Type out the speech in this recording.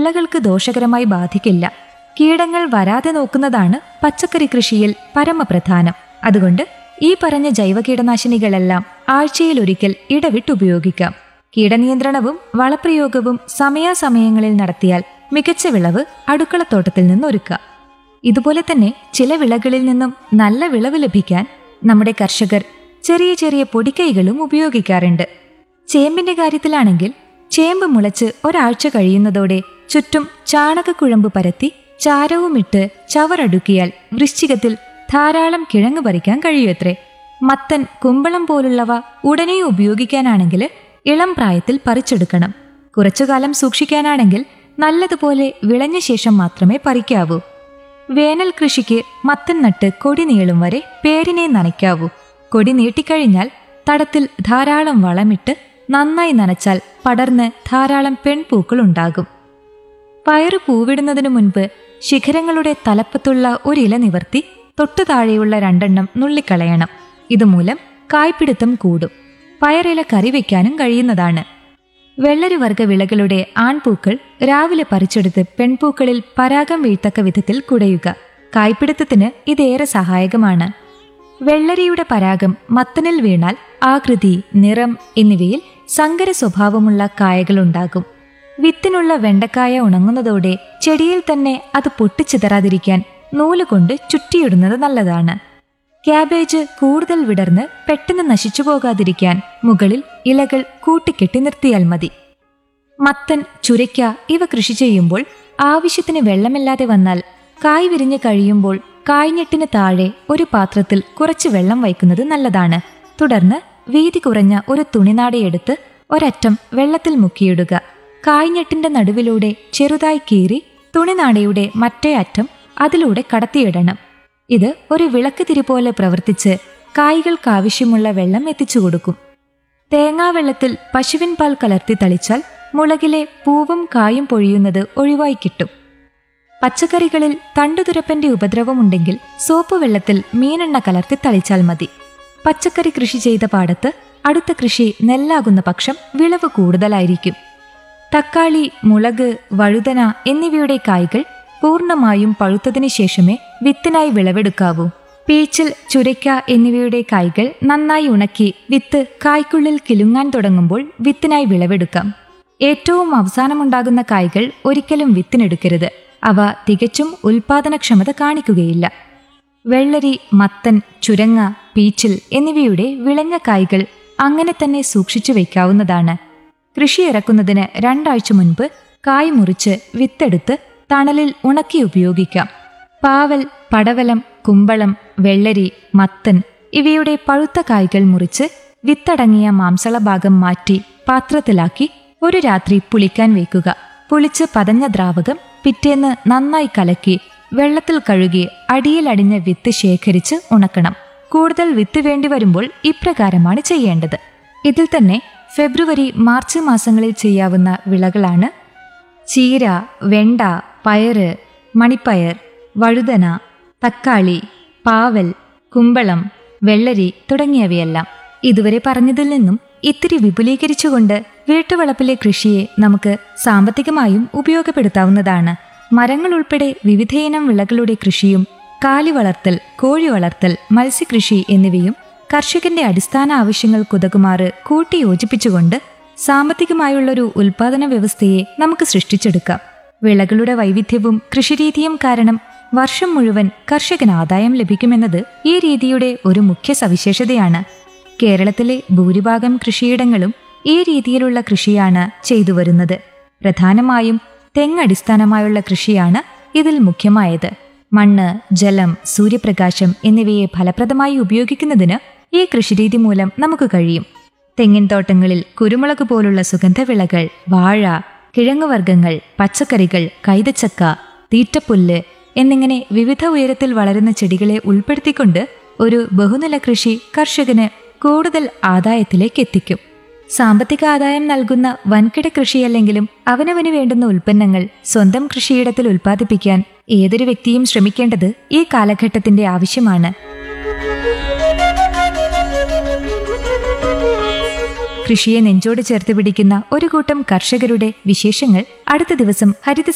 വിളകൾക്ക് ദോഷകരമായി ബാധിക്കില്ല കീടങ്ങൾ വരാതെ നോക്കുന്നതാണ് പച്ചക്കറി കൃഷിയിൽ പരമപ്രധാനം അതുകൊണ്ട് ഈ പറഞ്ഞ ജൈവ കീടനാശിനികളെല്ലാം ആഴ്ചയിലൊരിക്കൽ ഇടവിട്ട് ഉപയോഗിക്കാം കീടനിയന്ത്രണവും വളപ്രയോഗവും സമയാസമയങ്ങളിൽ നടത്തിയാൽ മികച്ച വിളവ് അടുക്കളത്തോട്ടത്തിൽ നിന്ന് ഒരുക്കാം ഇതുപോലെ തന്നെ ചില വിളകളിൽ നിന്നും നല്ല വിളവ് ലഭിക്കാൻ നമ്മുടെ കർഷകർ ചെറിയ ചെറിയ പൊടിക്കൈകളും ഉപയോഗിക്കാറുണ്ട് ചേമ്പിന്റെ കാര്യത്തിലാണെങ്കിൽ ചേമ്പ് മുളച്ച് ഒരാഴ്ച കഴിയുന്നതോടെ ചുറ്റും ചാണകക്കുഴമ്പ് പരത്തി ചാരവുമിട്ട് ചവറടുക്കിയാൽ വൃശ്ചികത്തിൽ ധാരാളം കിഴങ്ങ് പറിക്കാൻ കഴിയുമത്രേ മത്തൻ കുമ്പളം പോലുള്ളവ ഉടനെ ഉപയോഗിക്കാനാണെങ്കിൽ ഇളം പ്രായത്തിൽ പറിച്ചെടുക്കണം കുറച്ചുകാലം സൂക്ഷിക്കാനാണെങ്കിൽ നല്ലതുപോലെ വിളഞ്ഞ ശേഷം മാത്രമേ പറിക്കാവൂ വേനൽ കൃഷിക്ക് മത്തൻ നട്ട് കൊടി നീളും വരെ പേരിനെ നനയ്ക്കാവൂ കൊടി നീട്ടിക്കഴിഞ്ഞാൽ തടത്തിൽ ധാരാളം വളമിട്ട് നന്നായി നനച്ചാൽ പടർന്ന് ധാരാളം പെൺപൂക്കൾ ഉണ്ടാകും പയറ് പൂവിടുന്നതിനു മുൻപ് ശിഖരങ്ങളുടെ തലപ്പത്തുള്ള ഒരില നിവർത്തി തൊട്ടു താഴെയുള്ള രണ്ടെണ്ണം നുള്ളിക്കളയണം ഇതുമൂലം കായ്പിടുത്തം കൂടും പയറില കറി വയ്ക്കാനും കഴിയുന്നതാണ് വെള്ളരി വർഗ വിളകളുടെ ആൺപൂക്കൾ രാവിലെ പറിച്ചെടുത്ത് പെൺപൂക്കളിൽ പരാഗം വീഴ്ത്തക്ക വിധത്തിൽ കുടയുക കായ്പിടുത്തത്തിന് ഇതേറെ സഹായകമാണ് വെള്ളരിയുടെ പരാഗം മത്തനിൽ വീണാൽ ആകൃതി നിറം എന്നിവയിൽ സങ്കര സ്വഭാവമുള്ള കായകളുണ്ടാകും വിത്തിനുള്ള വെണ്ടക്കായ ഉണങ്ങുന്നതോടെ ചെടിയിൽ തന്നെ അത് പൊട്ടിച്ചിതറാതിരിക്കാൻ നൂലുകൊണ്ട് ചുറ്റിയിടുന്നത് നല്ലതാണ് ക്യാബേജ് കൂടുതൽ വിടർന്ന് പെട്ടെന്ന് നശിച്ചു പോകാതിരിക്കാൻ മുകളിൽ ഇലകൾ കൂട്ടിക്കെട്ടി നിർത്തിയാൽ മതി മത്തൻ ചുരയ്ക്ക ഇവ കൃഷി ചെയ്യുമ്പോൾ ആവശ്യത്തിന് വെള്ളമില്ലാതെ വന്നാൽ കായ് വിരിഞ്ഞ് കഴിയുമ്പോൾ കായ്ഞ്ഞെട്ടിന് താഴെ ഒരു പാത്രത്തിൽ കുറച്ച് വെള്ളം വയ്ക്കുന്നത് നല്ലതാണ് തുടർന്ന് വീതി കുറഞ്ഞ ഒരു തുണിനാടയെടുത്ത് ഒരറ്റം വെള്ളത്തിൽ മുക്കിയിടുക കായ്ഞ്ഞെട്ടിന്റെ നടുവിലൂടെ ചെറുതായി കീറി തുണിനാടയുടെ മറ്റേ അറ്റം അതിലൂടെ കടത്തിയിടണം ഇത് ഒരു വിളക്ക് തിരി പോലെ പ്രവർത്തിച്ച് കായ്കൾക്കാവശ്യമുള്ള വെള്ളം എത്തിച്ചു കൊടുക്കും തേങ്ങാവെള്ളത്തിൽ പശുവിൻ പാൽ കലർത്തി തളിച്ചാൽ മുളകിലെ പൂവും കായും പൊഴിയുന്നത് ഒഴിവായി കിട്ടും പച്ചക്കറികളിൽ തണ്ടുതുരപ്പന്റെ ഉപദ്രവമുണ്ടെങ്കിൽ സോപ്പ് വെള്ളത്തിൽ മീനെണ്ണ കലർത്തി തളിച്ചാൽ മതി പച്ചക്കറി കൃഷി ചെയ്ത പാടത്ത് അടുത്ത കൃഷി നെല്ലാകുന്ന പക്ഷം വിളവ് കൂടുതലായിരിക്കും തക്കാളി മുളക് വഴുതന എന്നിവയുടെ കായ്കൾ പൂർണ്ണമായും പഴുത്തതിനു ശേഷമേ വിത്തിനായി വിളവെടുക്കാവൂ പീച്ചിൽ ചുരയ്ക്ക എന്നിവയുടെ കായ്കൾ നന്നായി ഉണക്കി വിത്ത് കായ്ക്കുള്ളിൽ കിലുങ്ങാൻ തുടങ്ങുമ്പോൾ വിത്തിനായി വിളവെടുക്കാം ഏറ്റവും അവസാനമുണ്ടാകുന്ന കായ്കൾ ഒരിക്കലും വിത്തിനെടുക്കരുത് അവ തികച്ചും ഉൽപാദനക്ഷമത കാണിക്കുകയില്ല വെള്ളരി മത്തൻ ചുരങ്ങ പീച്ചിൽ എന്നിവയുടെ വിളഞ്ഞ കായ്കൾ അങ്ങനെ തന്നെ സൂക്ഷിച്ചു വയ്ക്കാവുന്നതാണ് കൃഷി ഇറക്കുന്നതിന് രണ്ടാഴ്ച മുൻപ് കായ് മുറിച്ച് വിത്തെടുത്ത് തണലിൽ ഉണക്കി ഉപയോഗിക്കാം പാവൽ പടവലം കുമ്പളം വെള്ളരി മത്തൻ ഇവയുടെ പഴുത്ത കായ്കൾ മുറിച്ച് വിത്തടങ്ങിയ മാംസള ഭാഗം മാറ്റി പാത്രത്തിലാക്കി ഒരു രാത്രി പുളിക്കാൻ വയ്ക്കുക പുളിച്ച് പതഞ്ഞ ദ്രാവകം പിറ്റേന്ന് നന്നായി കലക്കി വെള്ളത്തിൽ കഴുകി അടിയിലടിഞ്ഞ വിത്ത് ശേഖരിച്ച് ഉണക്കണം കൂടുതൽ വിത്ത് വേണ്ടി വരുമ്പോൾ ഇപ്രകാരമാണ് ചെയ്യേണ്ടത് ഇതിൽ തന്നെ ഫെബ്രുവരി മാർച്ച് മാസങ്ങളിൽ ചെയ്യാവുന്ന വിളകളാണ് ചീര വെണ്ട പയറ് മണിപ്പയർ വഴുതന തക്കാളി പാവൽ കുമ്പളം വെള്ളരി തുടങ്ങിയവയെല്ലാം ഇതുവരെ പറഞ്ഞതിൽ നിന്നും ഇത്തിരി വിപുലീകരിച്ചുകൊണ്ട് വീട്ടുവളപ്പിലെ കൃഷിയെ നമുക്ക് സാമ്പത്തികമായും ഉപയോഗപ്പെടുത്താവുന്നതാണ് മരങ്ങൾ ഉൾപ്പെടെ വിവിധയിനം വിളകളുടെ കൃഷിയും കാലി വളർത്തൽ കോഴി വളർത്തൽ മത്സ്യകൃഷി എന്നിവയും കർഷകന്റെ അടിസ്ഥാന ആവശ്യങ്ങൾക്കുതകുമാറ് കൂട്ടി യോജിപ്പിച്ചുകൊണ്ട് സാമ്പത്തികമായുള്ളൊരു ഉൽപാദന വ്യവസ്ഥയെ നമുക്ക് സൃഷ്ടിച്ചെടുക്കാം വിളകളുടെ വൈവിധ്യവും കൃഷിരീതിയും കാരണം വർഷം മുഴുവൻ കർഷകന് ആദായം ലഭിക്കുമെന്നത് ഈ രീതിയുടെ ഒരു മുഖ്യ സവിശേഷതയാണ് കേരളത്തിലെ ഭൂരിഭാഗം കൃഷിയിടങ്ങളും ഈ രീതിയിലുള്ള കൃഷിയാണ് ചെയ്തു വരുന്നത് പ്രധാനമായും തെങ്ങടിസ്ഥാനമായുള്ള കൃഷിയാണ് ഇതിൽ മുഖ്യമായത് മണ്ണ് ജലം സൂര്യപ്രകാശം എന്നിവയെ ഫലപ്രദമായി ഉപയോഗിക്കുന്നതിന് ഈ കൃഷിരീതി മൂലം നമുക്ക് കഴിയും തെങ്ങിൻ തോട്ടങ്ങളിൽ കുരുമുളക് പോലുള്ള സുഗന്ധവിളകൾ വാഴ കിഴങ്ങുവർഗ്ഗങ്ങൾ പച്ചക്കറികൾ കൈതച്ചക്ക തീറ്റപ്പുല്ല് എന്നിങ്ങനെ വിവിധ ഉയരത്തിൽ വളരുന്ന ചെടികളെ ഉൾപ്പെടുത്തിക്കൊണ്ട് ഒരു ബഹുനില കൃഷി കർഷകന് കൂടുതൽ ആദായത്തിലേക്ക് എത്തിക്കും സാമ്പത്തിക ആദായം നൽകുന്ന വൻകിട കൃഷിയല്ലെങ്കിലും അവനവന് വേണ്ടുന്ന ഉൽപ്പന്നങ്ങൾ സ്വന്തം കൃഷിയിടത്തിൽ ഉൽപ്പാദിപ്പിക്കാൻ ഏതൊരു വ്യക്തിയും ശ്രമിക്കേണ്ടത് ഈ കാലഘട്ടത്തിന്റെ ആവശ്യമാണ് കൃഷിയെ നെഞ്ചോട് ചേർത്ത് പിടിക്കുന്ന ഒരു കൂട്ടം കർഷകരുടെ വിശേഷങ്ങൾ അടുത്ത ദിവസം ഹരിത